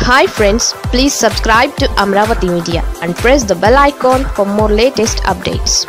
hi friends please subscribe to Amaravati media and press the bell icon for more latest updates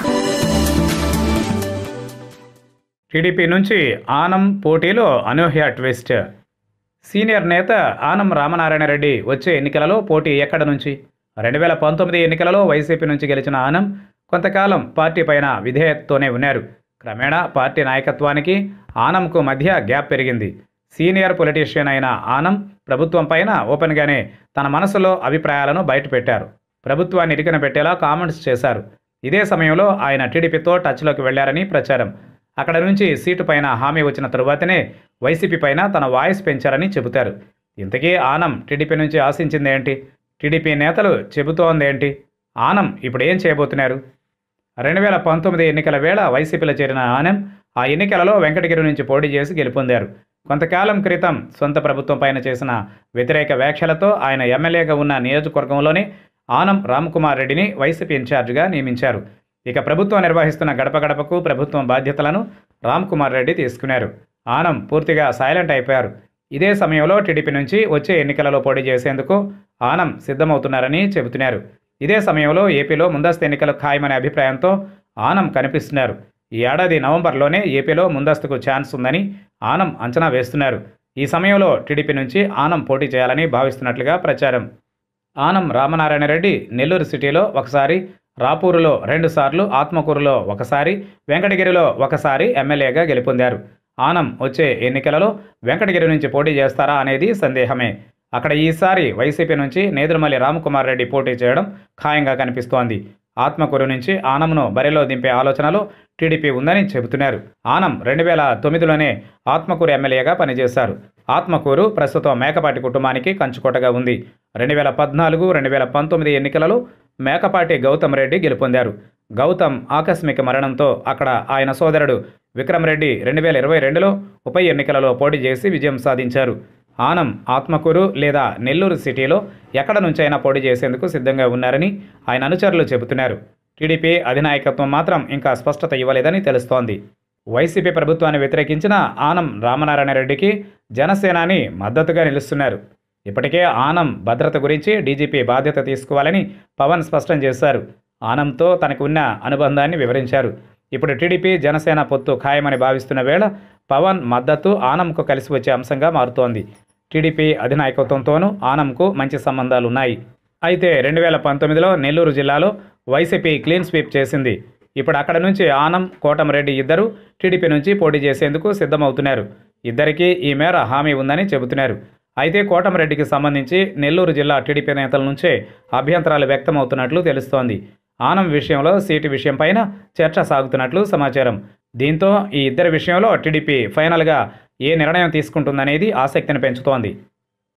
TDP నుంచి ఆనం పోటీలో అనూహ్య twist senior నేత ఆనం రామనారాయణ రెడ్డి వచ్చే ఎన్నికలలో పోటీ ఎక్కడ నుంచి రెండు వేల పంతొమ్మిది ఎన్నికలలో వైసీపీ నుంచి గెలిచిన ఆనం కొంతకాలం పార్టీ పైన విధేయతతోనే ఉన్నారు క్రమేణా పార్టీ నాయకత్వానికి ఆనంకు మధ్య గ్యాప్ పెరిగింది సీనియర్ పొలిటీషియన్ అయిన ఆనం ప్రభుత్వం పైన ఓపెన్గానే తన మనసులో అభిప్రాయాలను బయటపెట్టారు ప్రభుత్వాన్ని ఇరికిన పెట్టేలా కామెంట్స్ చేశారు ఇదే సమయంలో ఆయన టీడీపీతో టచ్లోకి వెళ్లారని ప్రచారం అక్కడ నుంచి సీటు పైన హామీ వచ్చిన తరువాతనే వైసీపీ పైన తన వాయిస్ పెంచారని చెబుతారు ఇంతకీ ఆనం టీడీపీ నుంచి ఆశించింది ఏంటి టీడీపీ నేతలు చెబుతోందేంటి ఆనం ఇప్పుడు ఏం చేయబోతున్నారు రెండు వేల పంతొమ్మిది ఎన్నికల వేళ వైసీపీలో చేరిన ఆనం ఆ ఎన్నికలలో వెంకటగిరి నుంచి పోటీ చేసి గెలుపొందారు కొంతకాలం క్రితం సొంత ప్రభుత్వం పైన చేసిన వ్యతిరేక వ్యాఖ్యలతో ఆయన ఎమ్మెల్యేగా ఉన్న నియోజకవర్గంలోనే ఆనం రామ్కుమార్ రెడ్డిని వైసీపీ ఇన్ఛార్జిగా నియమించారు ఇక ప్రభుత్వం నిర్వహిస్తున్న గడప గడపకు ప్రభుత్వం బాధ్యతలను రామ్కుమార్ రెడ్డి తీసుకున్నారు ఆనం పూర్తిగా సైలెంట్ అయిపోయారు ఇదే సమయంలో టీడీపీ నుంచి వచ్చే ఎన్నికలలో పోటీ చేసేందుకు ఆనం సిద్ధమవుతున్నారని చెబుతున్నారు ఇదే సమయంలో ఏపీలో ముందస్తు ఎన్నికలు ఖాయమనే అభిప్రాయంతో ఆనం కనిపిస్తున్నారు ఈ ఏడాది నవంబర్లోనే ఏపీలో ముందస్తుకు ఛాన్స్ ఉందని ఆనం అంచనా వేస్తున్నారు ఈ సమయంలో టీడీపీ నుంచి ఆనం పోటీ చేయాలని భావిస్తున్నట్లుగా ప్రచారం ఆనం రామనారాయణ రెడ్డి నెల్లూరు సిటీలో ఒకసారి రాపూరులో రెండుసార్లు ఆత్మకూరులో ఒకసారి వెంకటగిరిలో ఒకసారి ఎమ్మెల్యేగా గెలుపొందారు ఆనం వచ్చే ఎన్నికలలో వెంకటగిరి నుంచి పోటీ చేస్తారా అనేది సందేహమే అక్కడ ఈసారి వైసీపీ నుంచి నేదురుమల్లి రామకుమార్ రెడ్డి పోటీ చేయడం ఖాయంగా కనిపిస్తోంది ఆత్మకూరు నుంచి ఆనంను బరిలో దింపే ఆలోచనలో టీడీపీ ఉందని చెబుతున్నారు ఆనం రెండు వేల తొమ్మిదిలోనే ఆత్మకూరు ఎమ్మెల్యేగా పనిచేశారు ఆత్మకూరు ప్రస్తుతం మేకపాటి కుటుంబానికి కంచుకోటగా ఉంది రెండు వేల పద్నాలుగు రెండు వేల పంతొమ్మిది ఎన్నికలలో మేకపాటి గౌతమ్ రెడ్డి గెలుపొందారు గౌతమ్ ఆకస్మిక మరణంతో అక్కడ ఆయన సోదరుడు విక్రమ్ రెడ్డి రెండు వేల ఇరవై రెండులో ఉప ఎన్నికలలో పోటీ చేసి విజయం సాధించారు ఆనం ఆత్మకూరు లేదా నెల్లూరు సిటీలో ఎక్కడ నుంచైనా పోటీ చేసేందుకు సిద్ధంగా ఉన్నారని ఆయన అనుచరులు చెబుతున్నారు టీడీపీ అధినాయకత్వం మాత్రం ఇంకా స్పష్టత ఇవ్వలేదని తెలుస్తోంది వైసీపీ ప్రభుత్వాన్ని వ్యతిరేకించిన ఆనం రామనారాయణ రెడ్డికి జనసేనాని మద్దతుగా నిలుస్తున్నారు ఇప్పటికే ఆనం భద్రత గురించి డీజీపీ బాధ్యత తీసుకోవాలని పవన్ స్పష్టం చేశారు ఆనంతో తనకు ఉన్న అనుబంధాన్ని వివరించారు ఇప్పుడు టీడీపీ జనసేన పొత్తు ఖాయమని భావిస్తున్న వేళ పవన్ మద్దతు ఆనంకు కలిసి వచ్చే అంశంగా మారుతోంది టీడీపీ అధినాయకత్వంతోనూ ఆనంకు మంచి సంబంధాలు ఉన్నాయి అయితే రెండు వేల పంతొమ్మిదిలో నెల్లూరు జిల్లాలో వైసీపీ క్లీన్ స్వీప్ చేసింది ఇప్పుడు అక్కడ నుంచి ఆనం కోటమిరెడ్డి ఇద్దరు టీడీపీ నుంచి పోటీ చేసేందుకు సిద్ధమవుతున్నారు ఇద్దరికీ ఈ మేర హామీ ఉందని చెబుతున్నారు అయితే కోటమిరెడ్డికి సంబంధించి నెల్లూరు జిల్లా టీడీపీ నేతల నుంచే అభ్యంతరాలు వ్యక్తమవుతున్నట్లు తెలుస్తోంది ఆనం విషయంలో సీటు విషయంపైన చర్చ సాగుతున్నట్లు సమాచారం దీంతో ఈ ఇద్దరి విషయంలో టీడీపీ ఫైనల్గా ఏ నిర్ణయం తీసుకుంటుందనేది ఆసక్తిని పెంచుతోంది